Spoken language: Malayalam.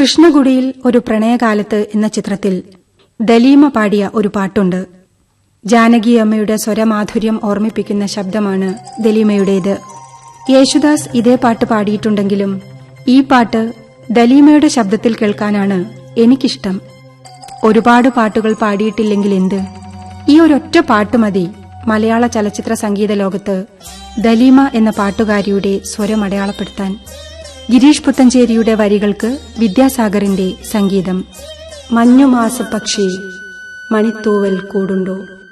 കൃഷ്ണഗുഡിയിൽ ഒരു പ്രണയകാലത്ത് എന്ന ചിത്രത്തിൽ ദലീമ പാടിയ ഒരു പാട്ടുണ്ട് ജാനകി അമ്മയുടെ സ്വരമാധുര്യം ഓർമ്മിപ്പിക്കുന്ന ശബ്ദമാണ് ദലീമയുടേത് യേശുദാസ് ഇതേ പാട്ട് പാടിയിട്ടുണ്ടെങ്കിലും ഈ പാട്ട് ദലീമയുടെ ശബ്ദത്തിൽ കേൾക്കാനാണ് എനിക്കിഷ്ടം ഒരുപാട് പാട്ടുകൾ പാടിയിട്ടില്ലെങ്കിൽ എന്ത് ഈ ഒരൊറ്റ പാട്ട് മതി മലയാള ചലച്ചിത്ര സംഗീത ലോകത്ത് ദലീമ എന്ന പാട്ടുകാരിയുടെ സ്വരം അടയാളപ്പെടുത്താൻ ഗിരീഷ് പുത്തഞ്ചേരിയുടെ വരികൾക്ക് വിദ്യാസാഗറിന്റെ സംഗീതം മഞ്ഞുമാസ പക്ഷി മണിത്തൂവൽ കൂടുണ്ടോ